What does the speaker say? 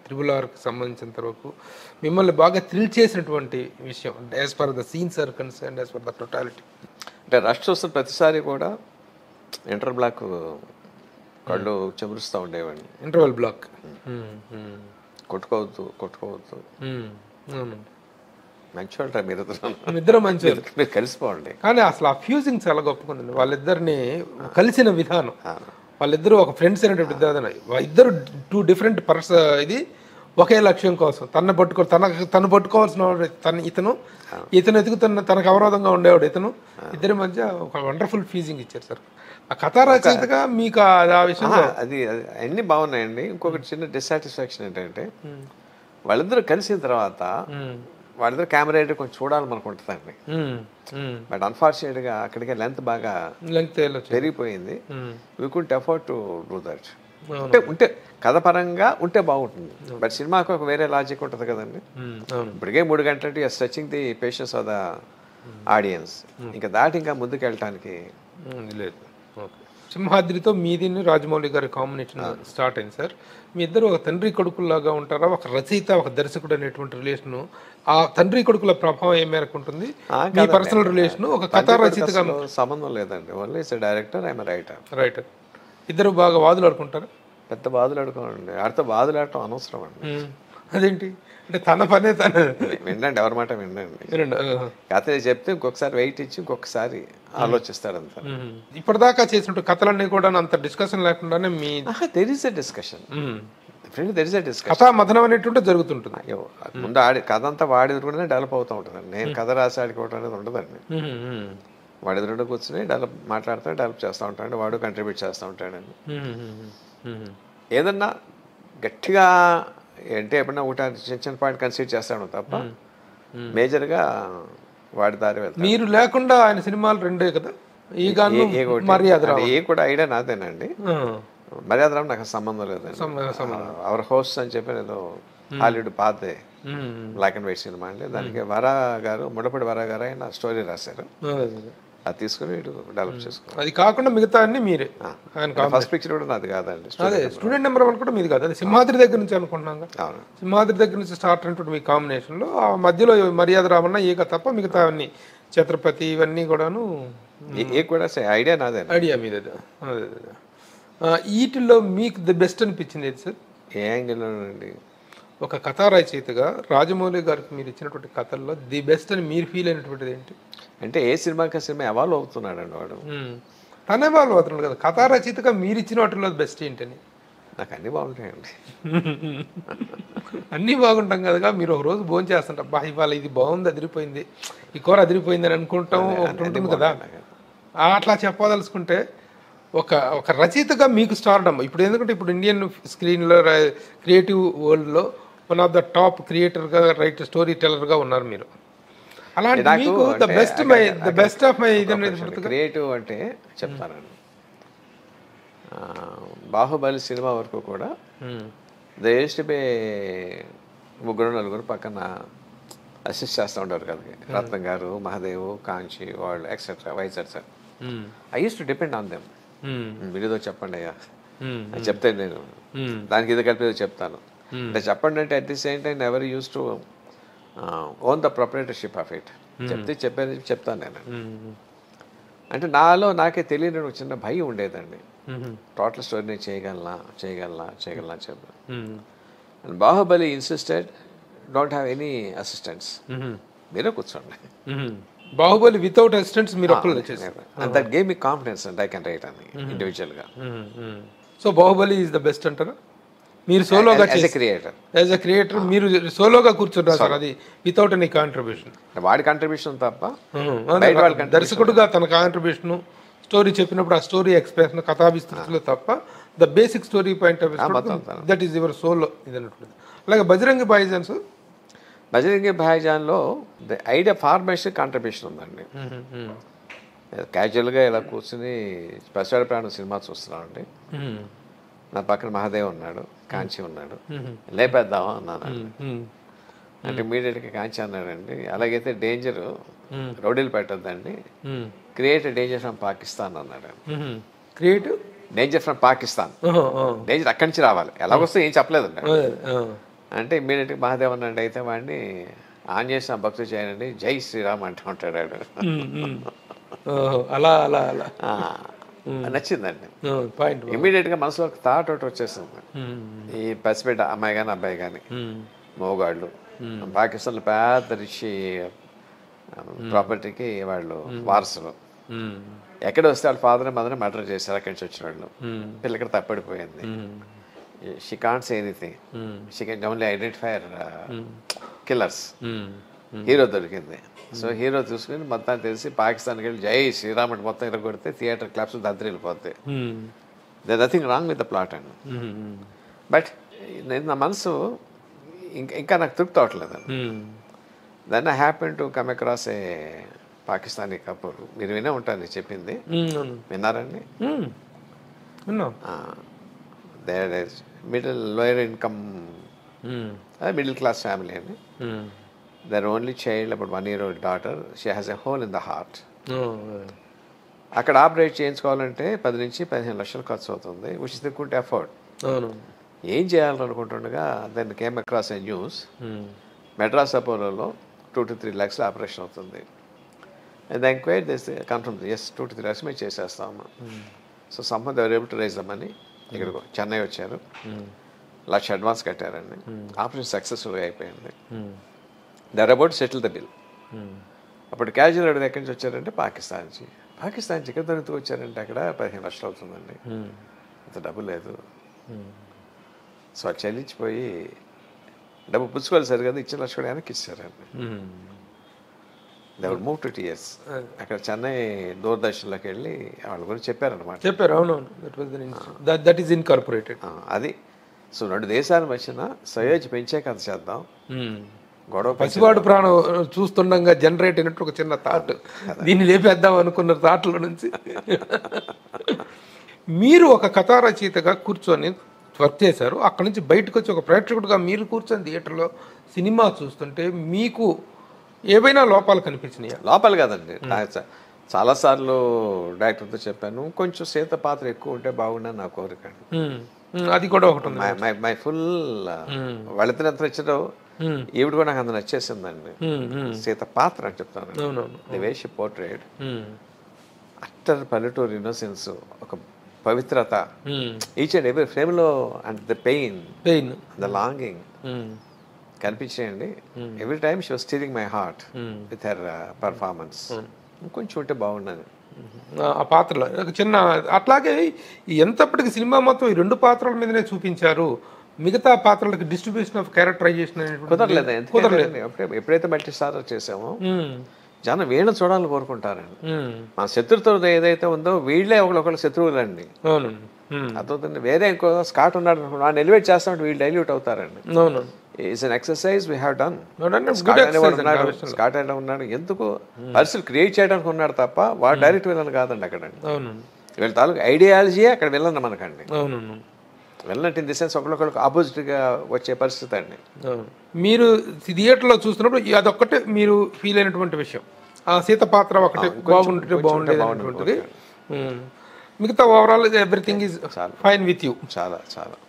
Triple ఆర్కి సంబంధించినంత వరకు మిమ్మల్ని బాగా థ్రిల్ చేసినటువంటి విషయం as per the scenes are concern as per the totality అంటే రష్ చూస్తున్న ప్రతిసారి కూడా ఇంటర్ బ్లాక్ కళ్ళు చెమరుస్తూ ఉండేవాడిని ఇంటర్వల్ బ్లాక్ కొట్టుకోవద్దు కొట్టుకోవద్దు అవును మంచివాళ్ళ మీరు ఇద్దరు ఇద్దరు మంచి మీరు కలిసిపోండి కానీ అసలు ఆ ఫ్యూజింగ్ చాలా గొప్పకుంది వాళ్ళిద్దరిని కలిసిన విధానం వాళ్ళిద్దరూ ఒక ఫ్రెండ్స్ అనేటువంటి విధానం ఇద్దరు టూ డిఫరెంట్ పర్స ఇది ఒకే లక్ష్యం కోసం తన పట్టుకో తన తను పట్టుకోవాల్సిన వాడు తన ఇతను ఇతను ఎదుగుతున్న తనకు అవరోధంగా ఉండేవాడు ఇతను ఇద్దరి మధ్య ఒక వండర్ఫుల్ ఫీజింగ్ ఇచ్చారు సార్ ఆ కథా రచయితగా మీకు ఆ ఆ విషయం ఆ, అది అది అన్నీ బాగున్నాయండి ఇంకొకటి చిన్న డిస్సాటిస్ఫాక్షన్ ఏంటంటే వాళ్ళిద్దరూ కలిసిన తర్వాత వాళ్ళిద్దరు కెమెరా కొంచెం చూడాలని మనకు ఉంటుందండి బట్ అన్ఫార్చునేట్గా అక్కడికి లెంత్ బాగా లెంగ్త్ వెళ్ళొచ్చు పెరిగిపోయింది we could effort to do that ఉంటే ఉంటే కథ పరంగా ఉంటే బాగుంటుంది బట్ సినిమాకి ఒక వేరే లాజిక్ ఉంటుంది కదండి అవును ఇప్పటికే మూడు గంటలు stretching the patience of the audience ఇంకా దాటి ఇంకా ముందుకు వెళ్ళటానికి ఉమ్, లేదు ఓకే సింహాద్రితో మీదిని రాజమౌళి గారి కాంబినేషన్ స్టార్ట్ అయింది సార్ మీ ఇద్దరు ఒక తండ్రి కొడుకుల్లాగా ఉంటారా ఒక రచయిత ఒక దర్శకుడు అనేటువంటి రిలేషన్ ఆ తండ్రి కొడుకుల ప్రభావం ఏ మేరకు ఉంటుంది ఆ, మీ పర్సనల్ రిలేషన్ ఒక కథా రచయితగా అసలు సంబంధం లేదండి only is director I am writer writer ఇద్దరు బాగా వాదులు ఆడుకుంటారు పెద్ద బాధలు ఆడుకోండి ఆడితో బాధలు ఆడటం అనవసరం అండి అదేంటి అంటే తన పనే తన వినండి ఎవరి మాట వినండి వినండి, ఆ. కథ చెప్తే ఇంకొకసారి వెయిట్ ఇచ్చి ఇంకొకసారి ఆలోచిస్తాడు అంత ఉమ్. ఇప్పటిదాకా చేసినట్టు కథలన్నీ కూడా అంత డిస్కషన్ లేకుండానే మీ there is a discussion um. Friend there is a discussion కథా మథనం అనేటువంటి జరుగుతుంటుంది అయ్యో ముందు ఆడి కథ అంతా వాడి ఎదురుకుంటేనే డెవలప్ అవుతూ ఉంటుందండి నేను కథ రాసి ఆడుకోవడం అనేది ఉండదండి ఉమ్, ఉమ్. వాడి ఎదురుండా కూర్చొని డెవలప్ మాట్లాడుతూ డెవలప్ చేస్తూ ఉంటాడు వాడు కంట్రిబ్యూట్ చేస్తూ ఉంటాడండి ఉమ్, ఉమ్, ఉమ్. ఏదన్నా గట్టిగా అంటే ఎప్పుడన్నా ఒకటి చిన్న చిన్న పాయింట్ కన్సిడర్ చేస్తాడు తప్ప మేజర్గా వాడి దారి వెళ్తాడు మీరు లేకుండా ఆయన సినిమాలు రెండే కదా ఈ గాను ఏ- ఏ ఒకటి- మర్యాద అంటే ఏ కూడా ఐడియా నాదేనండి మర్యాద రావు నాకు సంబంధం లేదండి అవర్ హోస్ట్ అని చెప్పి ఏదో హాలీవుడ్ పాతే బ్లాక్ అండ్ వైట్ సినిమా అండి దానికి వరా గారు ముడపడి వరా గారు ఆయన స్టోరీ రాశారు అది తీసుకుని వీడు డెవలప్ చేసుకో అది కాకుండా మిగతా అన్ని మీరే ఆయన కా- ఫస్ట్ పిక్చర్ కూడా నాది కాదండి అదే స్టూడెంట్ నెంబర్ వన్ కూడా మీది కాదు అది సింహాద్రి దగ్గర నుంచి అనుకుంటున్నాం కదా. అవును సింహాద్రి దగ్గర నుంచి స్టార్ట్ అయినటువంటి మీ కాంబినేషన్లో ఆ మధ్యలో మర్యాద రామన్న ఈగ తప్ప మిగతా అన్ని ఛత్రపతి ఇవన్నీ కూడాను ఏ- ఏ కూడా ఐడియా నాదే ఐడియా మీద వీటిల్లో మీకు ది బెస్ట్ అనిపించింది ఏది సార్ ఏ యాంగిల్లో అండి ఒక కథా రచయితగా రాజమౌళి గారికి మీరు ఇచ్చినటువంటి కథల్లో ది బెస్ట్ అని మీరు ఫీల్ అయినటువంటిది ఏంటి అంటే ఏ సినిమాకి సినిమా ఎవాల్వ్ అవుతున్నాడండి వాడు మ్మ్. తనే వాళ్ళు అవుతున్నాడు కదా కథా రచయితగా మీరు ఇచ్చిన వాటిలో బెస్ట్ ఏంటని నాకు అన్ని బాగుంటాయండి అన్నీ బాగుంటాం కదా మీరు ఒక రోజు భోజనం చేస్తుంటాం బా ఇవాళ ఇది బాగుంది అదిరిపోయింది ఈ కూర అదిరిపోయింది అని అనుకుంటాం ఒకటి ఉంటుంది కదా ఆ అట్లా చెప్పదలుచుకుంటే ఒక ఒక రచయితగా మీకు స్టార్డమ్ ఇప్పుడు ఎందుకంటే ఇప్పుడు ఇండియన్ స్క్రీన్లో క్రియేటివ్ వరల్డ్లో వన్ ఆఫ్ ద టాప్ క్రియేటర్గా రైట్ స్టోరీ టెలర్గా ఉన్నారు మీరు అలాంటి నాకు మీకు ద అంటే best my the best of my ఇది అనేది క్రియేటివ్ అంటే చెప్తానండి ఆ, బాహుబలి సినిమా వరకు కూడా ద బే ముగ్గురు నలుగురు పక్కన అసిస్ట్ చేస్తూ ఉంటారు కదా రత్నం గారు మహాదేవ్ కాంచి వాళ్ళు etcetera wise etcetera I use to depend on them మీరేదో చెప్పండి అయ్యా అని చెప్తే నేను దానికి ఇది కలిపి ఏదో చెప్తాను అంటే చెప్పండి అంటే at the same time ever use to own the proprietorship of it చెప్తే చెప్పేది చెప్తాను నేను అంటే నాలో నాకే తెలియని ఒక చిన్న భయం ఉండేదండి టోటల్ స్టోరీ నేను చేయగలనా చేయగలనా చేయగలనా చెప్పి and Baahubali insisted don't have any assistants మీరే కూర్చోండి బాహుబలి వితౌట్ అసిస్టెంట్స్ మీరు ఒక్కరు చేశారు అండ్ దట్ గేమ్ మీ confidence and I can write అని ఇండివిజువల్గా so Baahubali is the best అంటారా మీరు సోలోగా as a creator as a creator మీరు సోలోగా కూర్చుంటారు సార్ అది వితౌట్ ఎనీ కాంట్రిబ్యూషన్ వాడి కంట్రిబ్యూషన్ తప్ప బయట వాళ్ళ దర్శకుడుగా తన కాంట్రిబ్యూషన్ స్టోరీ చెప్పినప్పుడు ఆ స్టోరీ ఎక్స్ప్రెషన్ కథా విస్తృతిలో తప్ప the basic story point of that is your solo ఇది అన్నట్టు అలాగే బజరంగి బాయిజన్స్ బజరంగి భాయిజాన్లో ద ఐడియా ఫార్మేషన్ కాంట్రిబ్యూషన్ ఉందండి క్యాజువల్గా ఇలా కూర్చుని స్పెషల్ ప్రాణం సినిమా చూస్తున్నామండి నా పక్కన మహాదేవ్ ఉన్నాడు కాంచి ఉన్నాడు లేపేద్దామా అన్నాను అంటే ఇమీడియట్గా కాంచి అన్నాడండి అలాగైతే డేంజర్ రౌడీలు పెట్టొద్దండి క్రియేట్ డేంజర్ ఫ్రమ్ పాకిస్తాన్ అన్నాడు creative danger from Pakistan danger అక్కడి నుంచి రావాలి ఎలాగొస్తే ఏం చెప్పలేదండి అంటే ఇమ్మీడియట్గా మహాదేవ్ అన్నాడు అయితే వాడిని ఆన్ చేసిన భక్తులు చేయనండి జై శ్రీరామ్ అంటూ ఉంటాడు వాడు. ఉమ్, ఉమ్. ఓహో, అలా అలా అలా ఆ, నచ్చిందండి పాయింట్ ఇమ్మీడియట్గా మనసులో ఒక థాట్ ఒకటి వచ్చేసింది ఈ పసిబిడ్డ అమ్మాయి కానీ అబ్బాయి కానీ మోగాళ్ళు పాకిస్తాన్లో పెద్ద రిషి ప్రాపర్టీకి వాళ్ళు వారసులు ఎక్కడ వస్తే వాళ్ళ ఫాదర్ మదర్ మర్డర్ చేశారు అక్కడి నుంచి వచ్చిన వాళ్ళు పిల్లకి తప్పడిపోయింది she can't say anything she can only identifier killers hero దొరికింది సో హీరో చూసుకుని మొత్తం తెలిసి పాకిస్తాన్కి వెళ్ళి జై శ్రీరామ్ అని మొత్తం ఇరగొడితే థియేటర్ క్లాప్స్ దద్దరి వెళ్ళిపోతాయి they nothing wrong with the plot అండి బట్ నేను నా మనసు ఇంకా ఇంకా నాకు తృప్తి అవట్లేదు then I happen to come across a Pakistani couple మీరు వినే ఉంటారు నేను చెప్పింది విన్నారండి విన్నాం they middle lower income middle class family అండి their only child about one year old daughter she has a hole in the heart అక్కడ ఆపరేట్ చేయించుకోవాలంటే పది నుంచి పదిహేను లక్షలు ఖర్చు అవుతుంది విచ్ ది కుడ్ అఫోర్డ్ అవును ఏం చేయాలనుకుంటుండగా then came across a news Madras అపోలోలో two to three lakhs operation అవుతుంది and enquiry this confirm yes two to three lakhs మేము చేసేస్తాము సో సంబంధ్ ఎవరు able to raise the money ఇక్కడికి చెన్నై వచ్చారు లక్ష అడ్వాన్స్ కట్టారండి ఆపరేషన్ సక్సెస్ఫుల్గా అయిపోయింది there about settle the bill అప్పుడు క్యాజువల్ అడిగి ఎక్కడి నుంచి వచ్చారంటే పాకిస్తాన్ నుంచి పాకిస్తాన్ నుంచి ఇక్కడ దొరుకుతూ వచ్చారంటే అక్కడ పదిహేను లక్షలు అవుతుందండి అంత డబ్బు లేదు సో అది చెల్లించిపోయి డబ్బు పుచ్చుకోవాలి సరి కదా ఇచ్చిన లక్ష కూడా వెనక్కి ఇచ్చారండి దెవర్ మూవ్ టు టీఎస్ అక్కడ చెన్నై దూరదర్శన్లోకి వెళ్ళి వాళ్ళ గురించి చెప్పారనమాట చెప్పారు అవునవును that was that that is incorporated అది సో రెండు దేశాల మధ్యన సయోజ్ పెంచే కథ చేద్దాం గొడవ పెంచే- పసివాడు ప్రాణం చూస్తుండగా జనరేట్ అయినట్టు ఒక చిన్న థాట్ దీన్ని లేపేద్దాం అనుకున్న థాట్లో నుంచి మీరు ఒక కథా రచయితగా కూర్చొని వర్క్ చేశారు అక్కడి నుంచి బయటకు వచ్చి ఒక ప్రేక్షకుడిగా మీరు కూర్చొని థియేటర్లో సినిమా చూస్తుంటే మీకు ఏవైనా లోపాలు కనిపించినాయా లోపల కదండి నాకు చా- చాలాసార్లు డైరెక్టర్తో చెప్పాను కొంచెం సీత పాత్ర ఎక్కువ ఉంటే బాగుండని నా కోరిక అండి ఉమ్, ఉమ్, అది కూడా ఒకటి ఉంది మై మై మై ఫుల్ వాళ్ళిద్దరు ఎంత నచ్చారో ఈవిడ కూడా నాకు అంత నచ్చేసిందండి ఉమ్, ఉమ్, సీత పాత్ర అని చెప్తాను అవునవును the way she portrait um, utter పల్లెటూరు ఇన్నోసెన్స్ ఒక పవిత్రత ఉమ్, ఈచ్ అండ్ ఎవ్రీ ఫ్రేమ్లో and the pain pain the longing um, కనిపించేయండి every time she was stirring my heart with her performance ఇంకొంచెం ఉంటే బాగుండని ఆ- ఆ పాత్రలో ఒక చిన్న అట్లాగే ఎంతప్పటికి సినిమా మొత్తం ఈ రెండు పాత్రల మీదనే చూపించారు మిగతా పాత్రలకు డిస్ట్రిబ్యూషన్ ఆఫ్ క్యారెక్టరైజేషన్ కుదరలేదు ఎందుకంటే ఎప్పుడే- ఎప్పుడైతే మల్టీ స్టార్ చేసామో జనం వీళ్ళని చూడాలని కోరుకుంటారండి మన శత్రుతో ఏదైతే ఉందో వీళ్ళే ఒకళ్ళొకళ్ళు శత్రువులండి అవును ఉమ్, అర్థవుతుంది వేరే ఇంకో స్కాట్ ఉన్నాడు అనుకోండి వాడిని ఎలివేట్ చేస్తామంటే వీళ్ళు డైల్యూట్ అవుతారండి అవును it's an exercise we have done అవునండి, good స్కాట్ అనేవాడు exercise ఉన్నాడు అండి, స్కాట్ అనేవాడు ఉన్నాడు ఎందుకు పరిస్థితులు క్రియేట్ చేయడానికి ఉన్నాడు తప్ప వాడు డైరెక్ట్ విలన్ కాదండి అక్కడ అవును వీళ్ళ తాలూకు ఐడియాలజీయే అక్కడ విలన్ మనకండి అవును విలన్ ఇన్ ది సెన్స్ ఒకరికొకరికి ఆపోజిట్గా వచ్చే పరిస్థితి అండి అవును మీరు థియేటర్లో చూస్తున్నప్పుడు ఈ అదొక్కటే మీరు ఫీల్ అయినటువంటి విషయం ఆ సీత పాత్ర ఒకటి బాగుంటే బాగుండేది అనేటువంటిది ఉమ్. మిగతా overall everything is fine with you చాలా చాలా